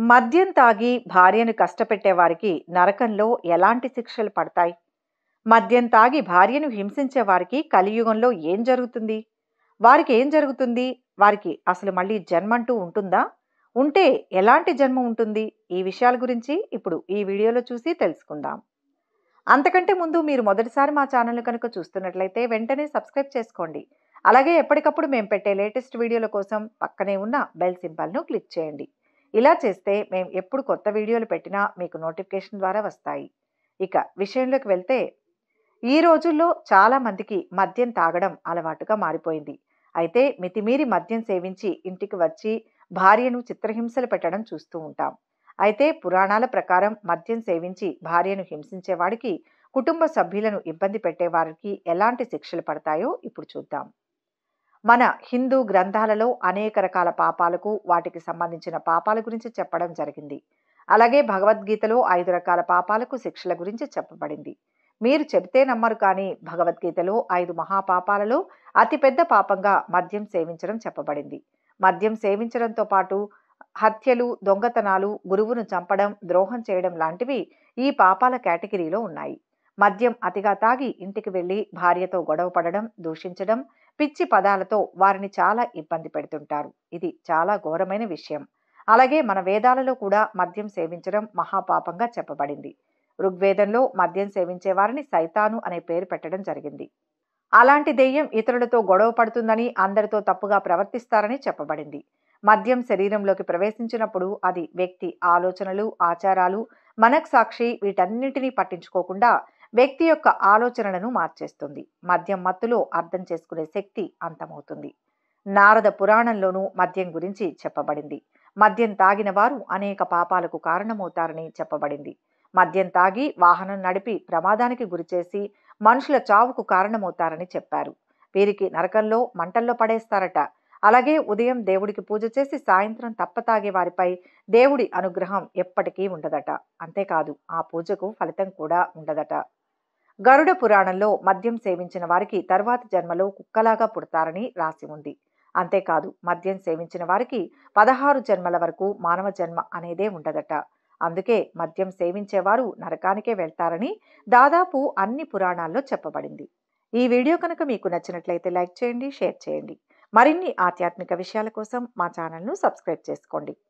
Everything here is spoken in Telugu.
మద్యం తాగి భార్యను కష్టపెట్టే వారికి నరకంలో ఎలాంటి శిక్షలు పడతాయి మద్యం తాగి భార్యను హింసించే వారికి కలియుగంలో ఏం జరుగుతుంది వారికి ఏం జరుగుతుంది వారికి అసలు మళ్ళీ జన్మంటూ ఉంటుందా ఉంటే ఎలాంటి జన్మ ఉంటుంది ఈ విషయాల గురించి ఇప్పుడు ఈ వీడియోలో చూసి తెలుసుకుందాం అంతకంటే ముందు మీరు మొదటిసారి మా ఛానల్ కనుక చూస్తున్నట్లయితే వెంటనే సబ్స్క్రైబ్ చేసుకోండి అలాగే ఎప్పటికప్పుడు మేము పెట్టే లేటెస్ట్ వీడియోల కోసం పక్కనే ఉన్న బెల్ సింబల్ను క్లిక్ చేయండి ఇలా చేస్తే మేము ఎప్పుడు కొత్త వీడియోలు పెట్టినా మీకు నోటిఫికేషన్ ద్వారా వస్తాయి ఇక విషయంలోకి వెళ్తే ఈ రోజుల్లో చాలా మందికి మద్యం తాగడం అలవాటుగా మారిపోయింది అయితే మితిమీరి మద్యం సేవించి ఇంటికి వచ్చి భార్యను చిత్రహింసలు పెట్టడం చూస్తూ ఉంటాం అయితే పురాణాల ప్రకారం మద్యం సేవించి భార్యను హింసించేవాడికి కుటుంబ సభ్యులను ఇబ్బంది పెట్టేవారికి ఎలాంటి శిక్షలు పడతాయో ఇప్పుడు చూద్దాం మన హిందూ గ్రంథాలలో అనేక రకాల పాపాలకు వాటికి సంబంధించిన పాపాల గురించి చెప్పడం జరిగింది అలాగే భగవద్గీతలో ఐదు రకాల పాపాలకు శిక్షల గురించి చెప్పబడింది మీరు చెబితే నమ్మరు కానీ భగవద్గీతలో ఐదు మహాపాపాలలో అతిపెద్ద పాపంగా మద్యం సేవించడం చెప్పబడింది మద్యం సేవించడంతో పాటు హత్యలు దొంగతనాలు గురువును చంపడం ద్రోహం చేయడం లాంటివి ఈ పాపాల కేటగిరీలో ఉన్నాయి మద్యం అతిగా తాగి ఇంటికి వెళ్లి భార్యతో గొడవ పడడం దూషించడం పిచ్చి పదాలతో వారిని చాలా ఇబ్బంది పెడుతుంటారు ఇది చాలా ఘోరమైన విషయం అలాగే మన వేదాలలో కూడా మద్యం సేవించడం మహాపాపంగా చెప్పబడింది ఋగ్వేదంలో మద్యం సేవించే వారిని సైతాను అనే పేరు పెట్టడం జరిగింది అలాంటి దెయ్యం ఇతరులతో గొడవ పడుతుందని అందరితో తప్పుగా ప్రవర్తిస్తారని చెప్పబడింది మద్యం శరీరంలోకి ప్రవేశించినప్పుడు అది వ్యక్తి ఆలోచనలు ఆచారాలు మనక్సాక్షి వీటన్నిటినీ పట్టించుకోకుండా వ్యక్తి యొక్క ఆలోచనలను మార్చేస్తుంది మద్యం మత్తులో అర్థం చేసుకునే శక్తి అంతమవుతుంది నారద పురాణంలోనూ మద్యం గురించి చెప్పబడింది మద్యం తాగిన వారు అనేక పాపాలకు కారణమవుతారని చెప్పబడింది మద్యం తాగి వాహనం నడిపి ప్రమాదానికి గురిచేసి మనుషుల చావుకు కారణమవుతారని చెప్పారు వీరికి నరకంలో మంటల్లో పడేస్తారట అలాగే ఉదయం దేవుడికి పూజ చేసి సాయంత్రం తప్ప తాగే వారిపై దేవుడి అనుగ్రహం ఎప్పటికీ ఉండదట అంతేకాదు ఆ పూజకు ఫలితం కూడా ఉండదట గరుడ పురాణంలో మద్యం సేవించిన వారికి తరువాతి జన్మలో కుక్కలాగా పుడతారని రాసి ఉంది అంతేకాదు మద్యం సేవించిన వారికి పదహారు జన్మల వరకు మానవ జన్మ అనేదే ఉండదట అందుకే మద్యం సేవించేవారు నరకానికే వెళ్తారని దాదాపు అన్ని పురాణాల్లో చెప్పబడింది ఈ వీడియో కనుక మీకు నచ్చినట్లయితే లైక్ చేయండి షేర్ చేయండి మరిన్ని ఆధ్యాత్మిక విషయాల కోసం మా ఛానల్ను సబ్స్క్రైబ్ చేసుకోండి